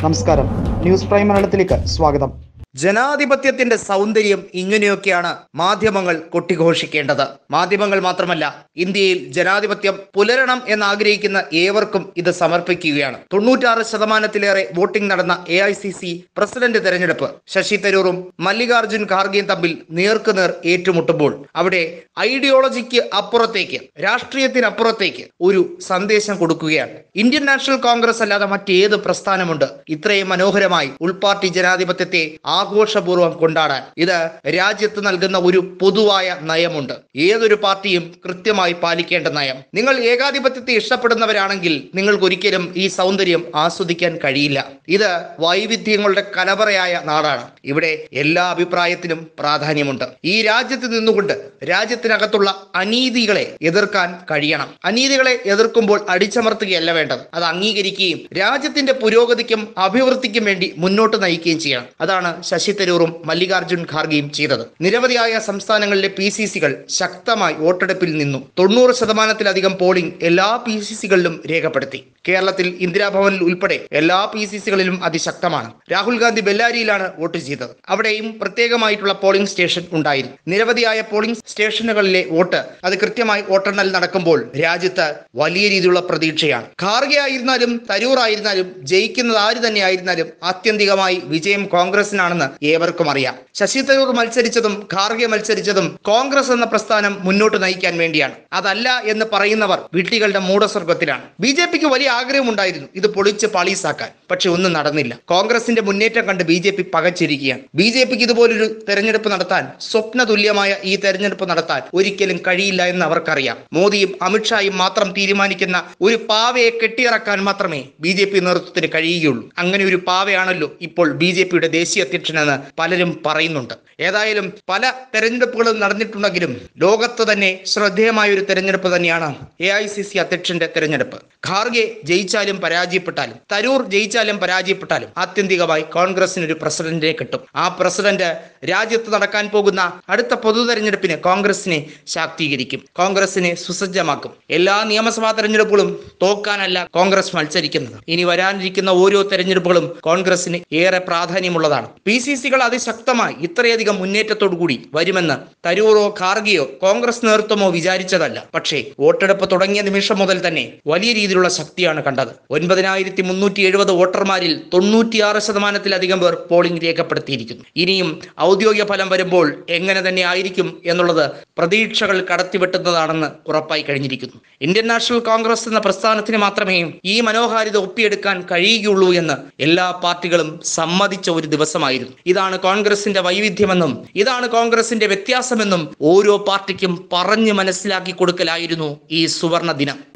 നമസ്കാരം news prime മലയാളത്തിലേക്ക് സ്വാഗതം ജനാധിപത്യത്തിന്റെ സൗന്ദര്യം ഇങ്ങനെയൊക്കെയാണ് മാധ്യമങ്ങൾ കൊട്ടിഘോഷിക്കേണ്ടത് മാധ്യമങ്ങൾ മാത്രമല്ല ഇന്ത്യയിൽ ജനാധിപത്യം പുലരണം എന്നാഗ്രഹിക്കുന്ന ഏവർക്കും ഇത് സമർപ്പിക്കുകയാണ് തൊണ്ണൂറ്റാറ് ശതമാനത്തിലേറെ വോട്ടിംഗ് നടന്ന A I C C president തെരഞ്ഞെടുപ്പ് ശശി തരൂറും മല്ലികാർജുൻ ഖാർഗെയും തമ്മിൽ നേർക്കുനേർ ഏറ്റുമുട്ടുമ്പോൾ അവിടെ ഐഡിയോളജിക്ക് അപ്പുറത്തേക്ക് രാഷ്ട്രീയത്തിനപ്പുറത്തേക്ക് ഒരു സന്ദേശം കൊടുക്കുകയാണ് ഇന്ത്യൻ നാഷണൽ കോൺഗ്രസ് അല്ലാതെ മറ്റേത് പ്രസ്ഥാനമുണ്ട് ഇത്രയും മനോഹരമായി ഉൾപാർട്ടി ജനാധിപത്യത്തെ ആഘോഷപൂർവ്വം കൊണ്ടാടാൻ ഇത് രാജ്യത്ത് നൽകുന്ന ഒരു പൊതുവായ നയമുണ്ട് ഏതൊരു പാർട്ടിയും കൃത്യമായി പാലിക്കേണ്ട നയം നിങ്ങൾ ഏകാധിപത്യത്തെ ഇഷ്ടപ്പെടുന്നവരാണെങ്കിൽ നിങ്ങൾക്ക് ഒരിക്കലും ഈ സൗന്ദര്യം ആസ്വദിക്കാൻ കഴിയില്ല ഇത് വൈവിധ്യങ്ങളുടെ കലവറയായ നാടാണ് ഇവിടെ എല്ലാ അഭിപ്രായത്തിനും പ്രാധാന്യമുണ്ട് ഈ രാജ്യത്ത് നിന്നുകൊണ്ട് രാജ്യത്തിനകത്തുള്ള അനീതികളെ എതിർക്കാൻ കഴിയണം അനീതികളെ എതിർക്കുമ്പോൾ അടിച്ചമർത്തുകയല്ല വേണ്ടത് അത് അംഗീകരിക്കുകയും രാജ്യത്തിന്റെ പുരോഗതിക്കും അഭിവൃദ്ധിക്കും വേണ്ടി മുന്നോട്ട് നയിക്കുകയും ചെയ്യണം അതാണ് ശശി തരൂറും മല്ലികാർജുൻ ഖാർഗെയും ചെയ്തത് നിരവധിയായ സംസ്ഥാനങ്ങളിലെ പി സി സികൾ ശക്തമായി വോട്ടെടുപ്പിൽ നിന്നു തൊണ്ണൂറ് ശതമാനത്തിലധികം പോളിംഗ് എല്ലാ പി സി സികളിലും രേഖപ്പെടുത്തി കേരളത്തിൽ ഇന്ദിരാഭവനിൽ ഉൾപ്പെടെ എല്ലാ പി സി സികളിലും അതിശക്തമാണ് രാഹുൽ ഗാന്ധി ബെല്ലാരിയിലാണ് വോട്ട് ചെയ്തത് അവിടെയും പ്രത്യേകമായിട്ടുള്ള പോളിംഗ് സ്റ്റേഷൻ ഉണ്ടായിരുന്നു നിരവധിയായ പോളിംഗ് സ്റ്റേഷനുകളിലെ വോട്ട് അത് കൃത്യമായി വോട്ടെണ്ണൽ നടക്കുമ്പോൾ രാജ്യത്ത് വലിയ രീതിയിലുള്ള പ്രതീക്ഷയാണ് ഖാർഗെ ആയിരുന്നാലും തരൂർ ആയിരുന്നാലും ജയിക്കുന്നത് ആര് തന്നെ ആയിരുന്നാലും ആത്യന്തികമായി വിജയം കോൺഗ്രസിനാണെന്ന് ഏവർക്കും അറിയാം ശശി തരൂർ മത്സരിച്ചതും ഖാർഗെ മത്സരിച്ചതും കോൺഗ്രസ് എന്ന പ്രസ്ഥാനം മുന്നോട്ട് നയിക്കാൻ വേണ്ടിയാണ് അതല്ല എന്ന് പറയുന്നവർ വിട്ടികളുടെ മൂഢസ്വർഗത്തിലാണ് ബി ജെ പിക്ക് വലിയ ആഗ്രഹമുണ്ടായിരുന്നു ഇത് പൊളിച്ച് പാളീസാക്കാൻ പക്ഷെ ഒന്നും നടന്നില്ല കോൺഗ്രസിന്റെ മുന്നേറ്റം കണ്ട് ബി ജെ പി പകച്ചിരിക്കുകയാണ് ബി ജെ പിക്ക് ഇതുപോലൊരു തെരഞ്ഞെടുപ്പ് നടത്താൻ സ്വപ്ന തുല്യമായ ഈ തെരഞ്ഞെടുപ്പ് നടത്താൻ ഒരിക്കലും കഴിയില്ല എന്ന് അവർക്കറിയാം മോദിയും അമിത്ഷായും മാത്രം തീരുമാനിക്കുന്ന ഒരു പാവയെ കെട്ടിയിറക്കാൻ മാത്രമേ ബി ജെ പി നേതൃത്വത്തിന് കഴിയുകയുള്ളൂ അങ്ങനെ ഒരു പാവയാണല്ലോ ഇപ്പോൾ ബി ജെ പിയുടെ ദേശീയ അധ്യക്ഷനെന്ന് പലരും പറയുന്നുണ്ട് ഏതായാലും പല തെരഞ്ഞെടുപ്പുകളും നടന്നിട്ടുണ്ടെങ്കിലും ലോകത്ത് തന്നെ ശ്രദ്ധേയമായ ഒരു തെരഞ്ഞെടുപ്പ് തന്നെയാണ് എ ഐ സി സി അധ്യക്ഷന്റെ തെരഞ്ഞെടുപ്പ് ഖാർഗെ ജയിച്ചാലും പരാജയപ്പെട്ടാലും തരൂർ ജയിച്ചാലും പരാജയപ്പെട്ടാലും ആത്യന്തികമായി കോൺഗ്രസിന് ഒരു പ്രസിഡന്റിനെ കിട്ടും ആ പ്രസിഡന്റ് രാജ്യത്ത് നടക്കാൻ പോകുന്ന അടുത്ത പൊതു തെരഞ്ഞെടുപ്പിന് കോൺഗ്രസിനെ ശാക്തീകരിക്കും കോൺഗ്രസിനെ സുസജ്ജമാക്കും എല്ലാ നിയമസഭാ തെരഞ്ഞെടുപ്പുകളും തോക്കാനല്ല കോൺഗ്രസ് മത്സരിക്കുന്നത് ഇനി വരാനിരിക്കുന്ന ഓരോ തെരഞ്ഞെടുപ്പുകളും കോൺഗ്രസിന് ഏറെ പ്രാധാന്യമുള്ളതാണ് പി സി സികൾ അതിശക്തമായി ഇത്രയധികം മുന്നേറ്റത്തോടു കൂടി വരുമെന്ന് തരൂറോ ഖാർഗെയോ കോൺഗ്രസ് നേതൃത്വമോ വിചാരിച്ചതല്ല പക്ഷേ വോട്ടെടുപ്പ് തുടങ്ങിയ നിമിഷം മുതൽ തന്നെ വലിയ രീതിയിലുള്ള ശക്തിയാണ് കണ്ടത് ഒൻപതിനായിരത്തി മുന്നൂറ്റി എഴുപത് വോട്ടർമാരിൽ തൊണ്ണൂറ്റിയാറ് ശതമാനത്തിലധികം പേർ പോളിംഗ് രേഖപ്പെടുത്തിയിരിക്കുന്നു ഇനിയും ഔദ്യോഗിക ഫലം വരുമ്പോൾ എങ്ങനെ തന്നെ ആയിരിക്കും എന്നുള്ളത് പ്രതീക്ഷകൾ കടത്തിവെട്ടുന്നതാണെന്ന് ഉറപ്പായി കഴിഞ്ഞിരിക്കുന്നു ഇന്ത്യൻ നാഷണൽ കോൺഗ്രസ് എന്ന പ്രസ്ഥാനത്തിന് മാത്രമേ ഈ മനോഹാരിത ഒപ്പിയെടുക്കാൻ കഴിയുകയുള്ളൂ എന്ന് എല്ലാ പാർട്ടികളും സമ്മതിച്ച ഒരു ദിവസമായിരുന്നു ഇതാണ് കോൺഗ്രസിന്റെ വൈവിധ്യമെന്നും ഇതാണ് കോൺഗ്രസിന്റെ വ്യത്യാസമെന്നും ഓരോ പാർട്ടിക്കും പറഞ്ഞു മനസ്സിലാക്കി കൊടുക്കലായിരുന്നു ഈ സുവർണ ദിനം